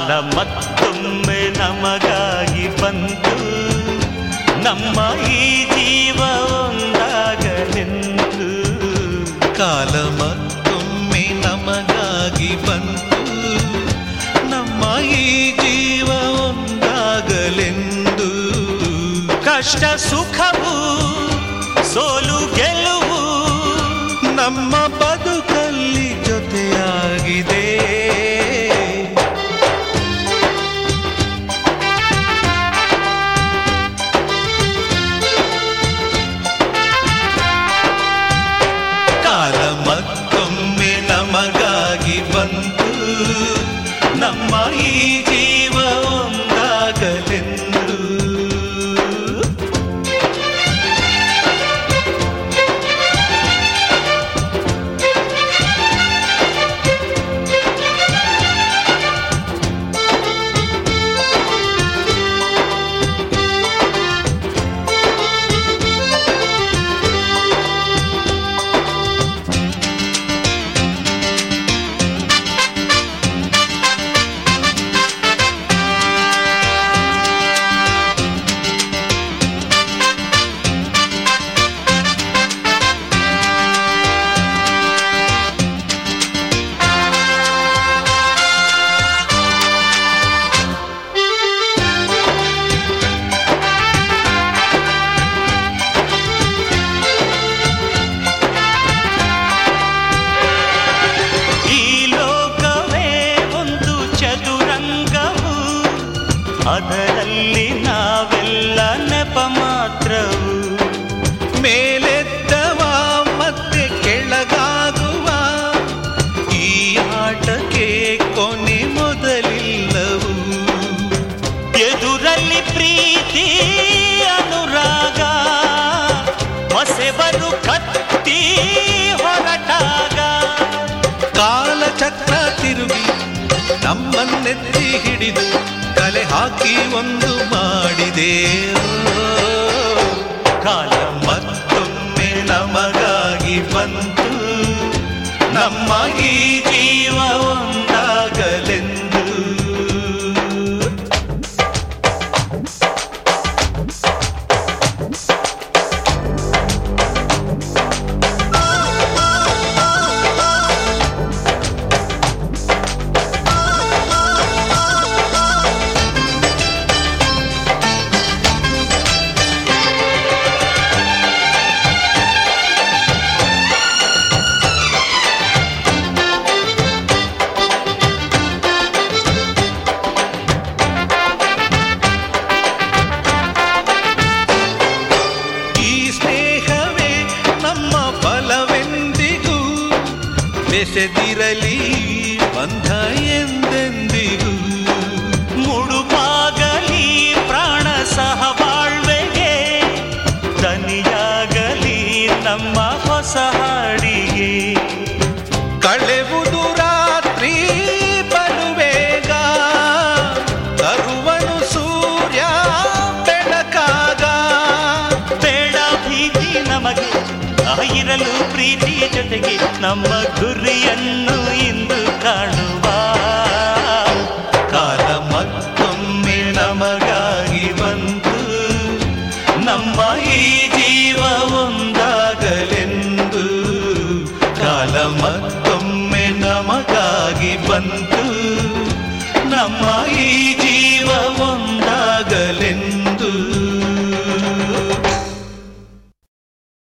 ಕಾಲ ಮತ್ತೊಮ್ಮೆ ನಮಗಾಗಿ ಬಂತು ನಮ್ಮ ಈ ಜೀವ ಒಂದಾಗಲೆಂದು ಕಾಲ ಮತ್ತೊಮ್ಮೆ ನಮಗಾಗಿ ಬಂತು ನಮ್ಮ ಈ ಜೀವ ಒಂದಾಗಲೆಂದು ಕಷ್ಟ ಸುಖವು ಸೋಲು ಗೆಲುವು ನಮ್ಮ ಬದುಕಲ್ಲಿ ಜೊತೆಯಾಗಿದೆ ಕಾಲ ಮತ್ತೊಮ್ಮೆ ನಮಗಾಗಿ ಬಂತು ನಮ್ಮ ಈ ಜೀವ ಒಂದಾಗಲೆಂದು ಈ ಲೋಕವೇ ಒಂದು ಚದುರಂಗವು ಅದರಲ್ಲಿ ನಾವೆಲ್ಲ ನೆಪ ಮಾತ್ರವು ಮೇಲೆದ್ದವ ಮತ್ತೆ ಕೆಳಗಾಗುವ ಈ ಆಟಕ್ಕೆ ಕೊನೆ ಮೊದಲಿಲ್ಲವು ಎದುರಲ್ಲಿ ಪ್ರೀತಿ ಅನುರಾಗ ಮಸೆಬರು ಕತ್ತಿ ಹೊರಟಾಗ ಕಾಲಚಕ್ರ ತಿರುಗಿ ನಮ್ಮನ್ನೆತ್ತಿ ಹಿಡಿದು ಕಲೆ ಹಾಕಿ ಒಂದು ಮಾಡಿದೆ ಕಾಲ ಮತ್ತೊಮ್ಮೆ ನಮಗಾಗಿ ಬಂತು ನಮ್ಮ ಈ ಜೀವ ಒಂದಾಗಲೆಂದು ಈ ಸ್ನೇಹವೇ ನಮ್ಮ ಫಲವೆಂದಿಗೂ ಬೆಸೆದಿರಲಿ ಬಂಧ ಎಂದೆಂದಿಗೂ ಮುಡುಪಾಗಲಿ ಪ್ರಾಣ ಸಹಬಾಳ್ವೆಗೆ ದನಿಯಾಗಲಿ ನಮ್ಮ ಹೊಸ ಹಾಡಿಗೆ ಕಳೆವುದು ರಾತ್ರಿ ಬರುವೇಗ ತರುವನು ಸೂರ್ಯ ಬೆಳಕಾಗ ಬೇಡ ಭೀತಿ ನಮಗೆ ಆ ಇರಲು ಪ್ರೀತಿ ಜೊತೆಗೆ ನಮ್ಮ ಗುರಿಯನ್ನು ಇಂದು ಕಾಣುವ